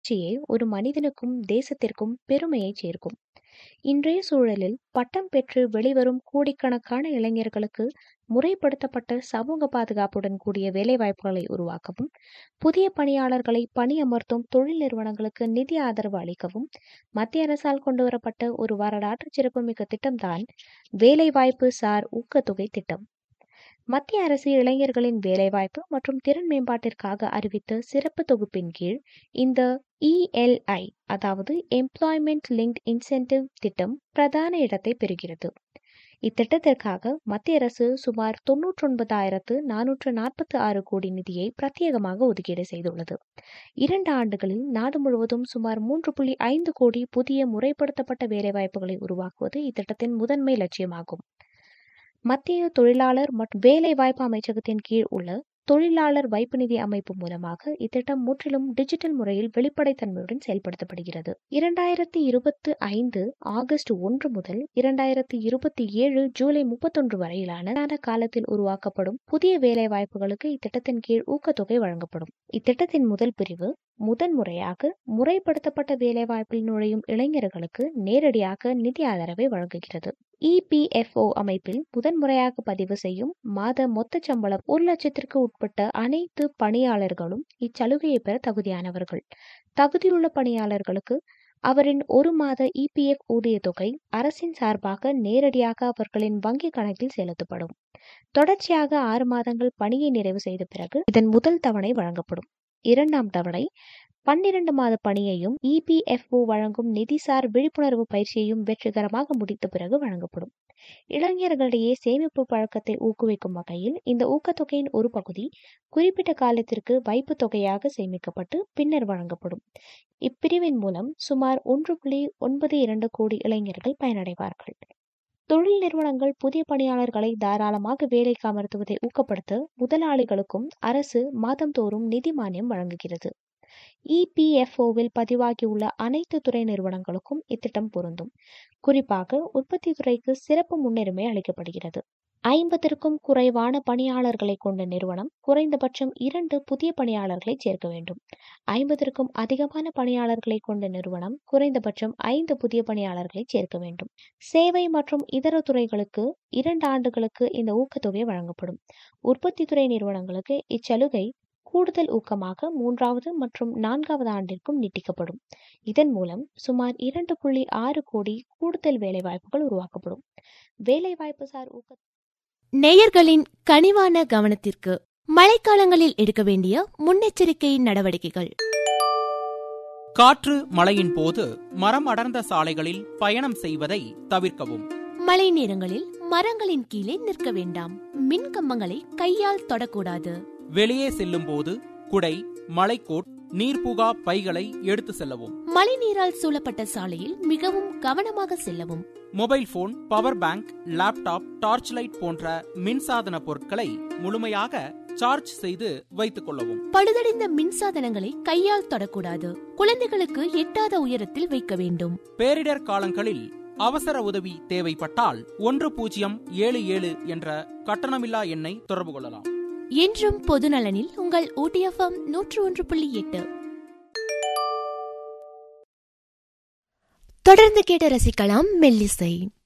வளர்ச்சியே ஒரு மனிதனுக்கும் தேசத்திற்கும் பெருமையை சேர்க்கும் இன்றைய சூழலில் பட்டம் பெற்று வெளிவரும் கோடிக்கணக்கான இளைஞர்களுக்கு முறைப்படுத்தப்பட்ட சமூக பாதுகாப்புடன் கூடிய வேலைவாய்ப்புகளை உருவாக்கவும் புதிய பணியாளர்களை பணியமர்த்தும் தொழில் நிறுவனங்களுக்கு நிதி ஆதரவு அளிக்கவும் மத்திய அரசால் கொண்டுவரப்பட்ட ஒரு வரலாற்று சிறப்புமிக்க திட்டம்தான் வேலைவாய்ப்பு சார் ஊக்கத்தொகை திட்டம் மத்திய அரசு இளைஞர்களின் வேலைவாய்ப்பு மற்றும் திறன் மேம்பாட்டிற்காக அறிவித்த சிறப்பு தொகுப்பின் கீழ் இந்த இஎல்ஐ அதாவது எம்ப்ளாய்மெண்ட் லிங்க் இன்சென்டிவ் திட்டம் பிரதான இடத்தை பெறுகிறது இத்திட்டத்திற்காக மத்திய அரசு சுமார் தொன்னூற்றொன்பதாயிரத்து நானூற்று நாற்பத்தி ஆறு கோடி நிதியை பிரத்யேகமாக ஒதுக்கீடு செய்துள்ளது இரண்டு ஆண்டுகளில் நாடு முழுவதும் சுமார் மூன்று புள்ளி ஐந்து கோடி புதிய முறைப்படுத்தப்பட்ட வேலைவாய்ப்புகளை உருவாக்குவது இத்திட்டத்தின் முதன்மை லட்சியமாகும் மத்திய தொழிலாளர் மற்றும் வேலைவாய்ப்பு அமைச்சகத்தின் கீழ் உள்ள தொழிலாளர் வைப்பு நிதி அமைப்பு மூலமாக இத்திட்டம் முற்றிலும் டிஜிட்டல் முறையில் வெளிப்படைத்தன்மையுடன் செயல்படுத்தப்படுகிறது இரண்டாயிரத்தி இருபத்தி ஐந்து ஆகஸ்ட் ஒன்று முதல் இரண்டாயிரத்தி இருபத்தி ஏழு ஜூலை முப்பத்தொன்று வரையிலான காலத்தில் உருவாக்கப்படும் புதிய வேலை வாய்ப்புகளுக்கு இத்திட்டத்தின் கீழ் ஊக்கத்தொகை வழங்கப்படும் இத்திட்டத்தின் முதல் பிரிவு முதன்முறையாக முறைப்படுத்தப்பட்ட வேலைவாய்ப்பில் நுழையும் இளைஞர்களுக்கு நேரடியாக நிதி ஆதரவை வழங்குகிறது இபிஎஃப்ஓ அமைப்பில் முதன்முறையாக பதிவு செய்யும் மாத மொத்த சம்பளம் ஒரு லட்சத்திற்கு உட்பட்ட அனைத்து பணியாளர்களும் இச்சலுகையை பெற தகுதியானவர்கள் தகுதியுள்ள பணியாளர்களுக்கு அவரின் ஒரு மாத இபிஎஃப் ஊதிய தொகை அரசின் சார்பாக நேரடியாக அவர்களின் வங்கி கணக்கில் செலுத்தப்படும் தொடர்ச்சியாக ஆறு மாதங்கள் பணியை நிறைவு செய்த பிறகு இதன் முதல் தவணை வழங்கப்படும் இரண்டாம் தவணை பன்னிரண்டு மாத பணியையும் இபிஎஃப்ஓ வழங்கும் நிதிசார் விழிப்புணர்வு பயிற்சியையும் வெற்றிகரமாக முடித்த பிறகு வழங்கப்படும் இளைஞர்களிடையே சேமிப்பு பழக்கத்தை ஊக்குவிக்கும் வகையில் இந்த ஊக்கத்தொகையின் ஒரு பகுதி குறிப்பிட்ட காலத்திற்கு வைப்பு தொகையாக சேமிக்கப்பட்டு பின்னர் வழங்கப்படும் இப்பிரிவின் மூலம் சுமார் ஒன்று புள்ளி ஒன்பது இரண்டு கோடி இளைஞர்கள் பயனடைவார்கள் தொழில் நிறுவனங்கள் புதிய பணியாளர்களை தாராளமாக வேலைக்கு அமர்த்துவதை ஊக்கப்படுத்த முதலாளிகளுக்கும் அரசு மாதந்தோறும் நிதி மானியம் வழங்குகிறது இபிஎஃப்ஓவில் பதிவாகியுள்ள அனைத்து துறை நிறுவனங்களுக்கும் இத்திட்டம் பொருந்தும் குறிப்பாக உற்பத்தி துறைக்கு சிறப்பு முன்னுரிமை அளிக்கப்படுகிறது ஐம்பதற்கும் குறைவான பணியாளர்களை கொண்ட நிறுவனம் குறைந்தபட்சம் இரண்டு புதிய பணியாளர்களை சேர்க்க வேண்டும் ஐம்பதற்கும் அதிகமான பணியாளர்களை கொண்ட நிறுவனம் குறைந்தபட்சம் ஐந்து புதிய பணியாளர்களை சேர்க்க வேண்டும் சேவை மற்றும் இதர துறைகளுக்கு இரண்டு ஆண்டுகளுக்கு இந்த ஊக்கத்தொகை வழங்கப்படும் உற்பத்தி துறை நிறுவனங்களுக்கு இச்சலுகை கூடுதல் ஊக்கமாக மூன்றாவது மற்றும் நான்காவது ஆண்டிற்கும் நீட்டிக்கப்படும் இதன் மூலம் சுமார் இரண்டு புள்ளி ஆறு கோடி கூடுதல் வேலைவாய்ப்புகள் உருவாக்கப்படும் வேலைவாய்ப்பு சார் ஊக்க நேயர்களின் கனிவான கவனத்திற்கு மழைக்காலங்களில் எடுக்க வேண்டிய முன்னெச்சரிக்கை நடவடிக்கைகள் காற்று மழையின் போது மரம் அடர்ந்த சாலைகளில் பயணம் செய்வதை தவிர்க்கவும் மழை நேரங்களில் மரங்களின் கீழே நிற்க வேண்டாம் மின் கம்பங்களை கையால் தொடக்கூடாது வெளியே செல்லும் போது குடை மலைக்கோட் நீர்புகா பைகளை எடுத்து செல்லவும் மழை நீரால் சூழப்பட்ட சாலையில் மிகவும் கவனமாக செல்லவும் mobile phone power bank laptop torch light போன்ற மின்சாதன பொருட்களை முழுமையாக சார்ஜ் செய்து வைத்துக் கொள்ளவும் பழுதடைந்த மின்சாதனங்களை கையால் தொடக்கூடாது குழந்தைகளுக்கு எட்டாத உயரத்தில் வைக்க வேண்டும் பேரிடர் காலங்களில் அவசர உதவி தேவைப்பட்டால் ஒன்று பூஜ்ஜியம் ஏழு ஏழு என்ற கட்டணமில்லா எண்ணை தொடர்பு கொள்ளலாம் என்றும் பொதுநலனில் உங்கள் ஊட்டியஃபம் நூற்று ஒன்று புள்ளி எட்டு தொடர்ந்து கேட்டு ரசிக்கலாம் மெல்லிசை